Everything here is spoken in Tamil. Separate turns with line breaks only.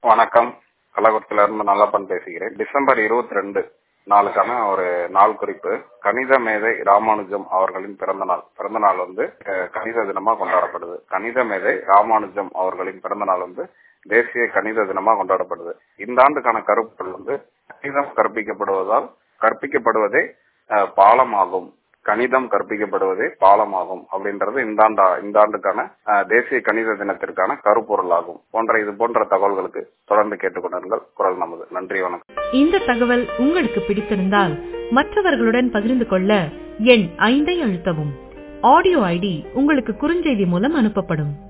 வணக்கம் கள்ளக்குறிச்சியில இருந்து நல்லப்பன் பேசுகிறேன் டிசம்பர் இருபத்தி ரெண்டு நாளுக்கான ஒரு நாள் குறிப்பு கணித மேதை ராமானுஜம் அவர்களின் பிறந்த நாள் பிறந்த நாள் வந்து அஹ், கணித தினமா கொண்டாடப்படுது கணித மேதை ராமானுஜம் அவர்களின் பிறந்த நாள் வந்து தேசிய கணித தினமா கொண்டாடப்படுது இந்த ஆண்டுக்கான கருப்பொருள் வந்து கணிதம் கற்பிக்கப்படுவதால் கற்பிக்கப்படுவதே அஹ், பாலமாகும் கணிதம் கற்பிக்கப்படுவதே பாலமாகும் அப்படின்றது இந்த ஆண்டா இந்த ஆண்டுக்கான அஹ், தேசிய கணித தினத்திற்கான கருப்பொருளாகும் போன்ற இது போன்ற தகவல்களுக்கு தொடர்ந்து கேட்டுக்கொண்டிருங்கள் குரல் நமது நன்றி வணக்கம்
இந்த தகவல் உங்களுக்கு பிடித்திருந்தால் மற்றவர்களுடன் பகிர்ந்து கொள்ள எண் ஐந்தை அழுத்தவும் ஆடியோ ஐடி உங்களுக்கு குறுஞ்செய்தி மூலம் அனுப்பப்படும்